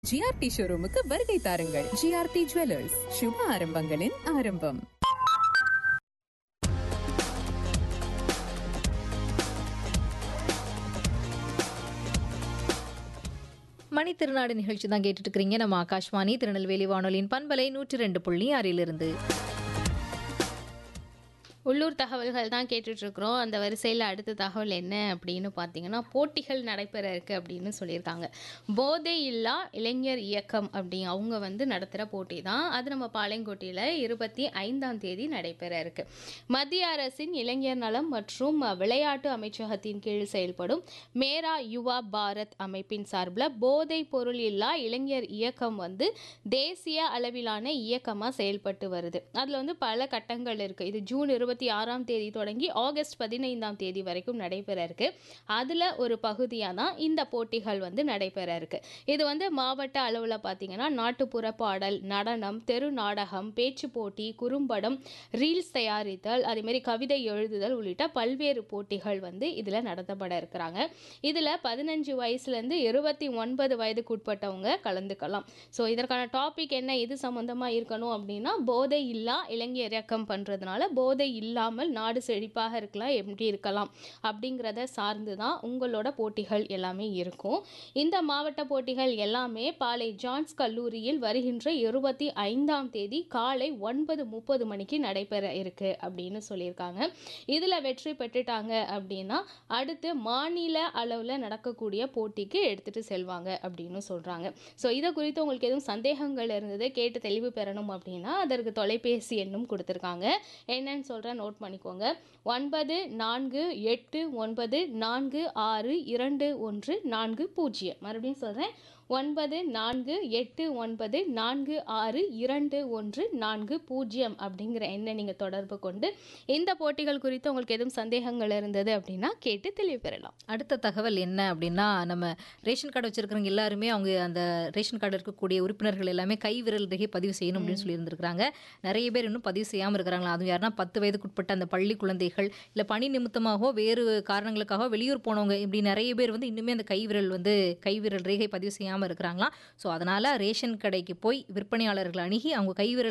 GRT ஷோரூமுக்கு வருகை தாருங்கள் ஜிஆர்டி ஜுவல்லர்ஸ் சுப ஆரம்பங்களின் ஆரம்பம் மணி திருநாடு நிகழ்ச்சி தான் கேட்டுட்டு இருக்கிறீங்க நம்ம ஆகாஷ்வாணி திருநெல்வேலி வானொலியின் பண்பலை நூற்றி ரெண்டு புள்ளி ஆறிலிருந்து உள்ளூர் தகவல்கள் தான் கேட்டுட்டு இருக்கிறோம் அந்த வரிசையில் அடுத்த தகவல் என்ன அப்படின்னு பார்த்தீங்கன்னா போட்டிகள் நடைபெற இருக்கு அப்படின்னு சொல்லியிருக்காங்க போதை இல்லா இளைஞர் இயக்கம் அப்படி அவங்க வந்து நடத்துகிற போட்டி தான் அது நம்ம பாளையங்கோட்டையில் இருபத்தி ஐந்தாம் தேதி நடைபெற இருக்கு மத்திய அரசின் இளைஞர் நலம் மற்றும் விளையாட்டு அமைச்சகத்தின் கீழ் செயல்படும் மேரா யுவா பாரத் அமைப்பின் சார்பில் போதை பொருள் இல்லா இளைஞர் இயக்கம் வந்து தேசிய அளவிலான இயக்கமாக செயல்பட்டு வருது அதில் வந்து பல கட்டங்கள் இருக்குது இது ஜூன் இருபத்தி ஆறாம் தேதி தொடங்கி ஆகஸ்ட் பதினைந்தாம் தேதி வரைக்கும் நடைபெற இருக்கு அதில் ஒரு பகுதியாக தான் இந்த போட்டிகள் வந்து நடைபெற இருக்கு இது வந்து மாவட்ட அளவில் பார்த்தீங்கன்னா நாட்டுப்புற பாடல் நடனம் தெரு நாடகம் பேச்சு போட்டி குறும்படம் ரீல்ஸ் தயாரித்தல் அதேமாரி கவிதை எழுதுதல் உள்ளிட்ட பல்வேறு போட்டிகள் வந்து இதில் நடத்தப்பட இருக்கிறாங்க இதில் பதினஞ்சு வயசுலேருந்து இருபத்தி ஒன்பது வயதுக்கு உட்பட்டவங்க கலந்துக்கலாம் ஸோ இதற்கான டாபிக் என்ன இது சம்மந்தமாக இருக்கணும் அப்படின்னா போதை இல்லா இளைஞர் இயக்கம் பண்ணுறதுனால போதை இல்லாமல் நாடு செழிப்பாக இருக்கலாம் எப்படி இருக்கலாம் அப்படிங்கிறத சார்ந்து தான் உங்களோட போட்டிகள் எல்லாமே இருக்கும் இந்த மாவட்ட போட்டிகள் எல்லாமே பாலை ஜான்ஸ் கல்லூரியில் வருகின்ற இருபத்தி ஐந்தாம் தேதி காலை ஒன்பது முப்பது மணிக்கு நடைபெற இருக்கு அப்படின்னு சொல்லியிருக்காங்க இதில் வெற்றி பெற்றுட்டாங்க அப்படின்னா அடுத்து மாநில அளவில் நடக்கக்கூடிய போட்டிக்கு எடுத்துட்டு செல்வாங்க அப்படின்னு சொல்கிறாங்க ஸோ இதை குறித்து உங்களுக்கு எதுவும் சந்தேகங்கள் இருந்தது கேட்டு தெளிவு பெறணும் அப்படின்னா அதற்கு தொலைபேசி எண்ணும் கொடுத்துருக்காங்க என்னன்னு சொல்கிறேன் நோட் பண்ணிக்கோங்க ஒன்பது நான்கு எட்டு ஒன்பது நான்கு ஆறு இரண்டு ஒன்று நான்கு பூஜ்ஜியம் மறுபடியும் சொல்கிறேன் ஒன்பது நான்கு எட்டு ஒன்பது நான்கு ஆறு இரண்டு ஒன்று நான்கு பூஜ்ஜியம் அப்படிங்கிற எண்ணை நீங்கள் தொடர்பு கொண்டு இந்த போட்டிகள் குறித்து உங்களுக்கு எதுவும் சந்தேகங்கள் இருந்தது அப்படின்னா கேட்டு தெளிவு பெறலாம் அடுத்த தகவல் என்ன அப்படின்னா நம்ம ரேஷன் கார்டு வச்சிருக்கிறவங்க எல்லாருமே அவங்க அந்த ரேஷன் கார்டு இருக்கக்கூடிய உறுப்பினர்கள் எல்லாமே கை விரல் ரேகை பதிவு செய்யணும் அப்படின்னு சொல்லியிருந்திருக்காங்க நிறைய பேர் இன்னும் பதிவு செய்யாமல் இருக்கிறாங்களா அதுவும் யாருன்னா பத்து வயதுக்குட்பட்ட அந்த பள்ளி குழந்தைகள் இல்லை பணி நிமித்தமாகவோ வேறு காரணங்களுக்காக வெளியூர் போனவங்க இப்படி நிறைய பேர் வந்து இன்னுமே அந்த கை விரல் வந்து கை விரல் ரேகை பதிவு செய்யாமல் இருக்கிறாங்களாம் ஸோ அதனால் ரேஷன் கடைக்கு போய் விற்பனையாளர்கள் அணுகி அவங்க கை விரல்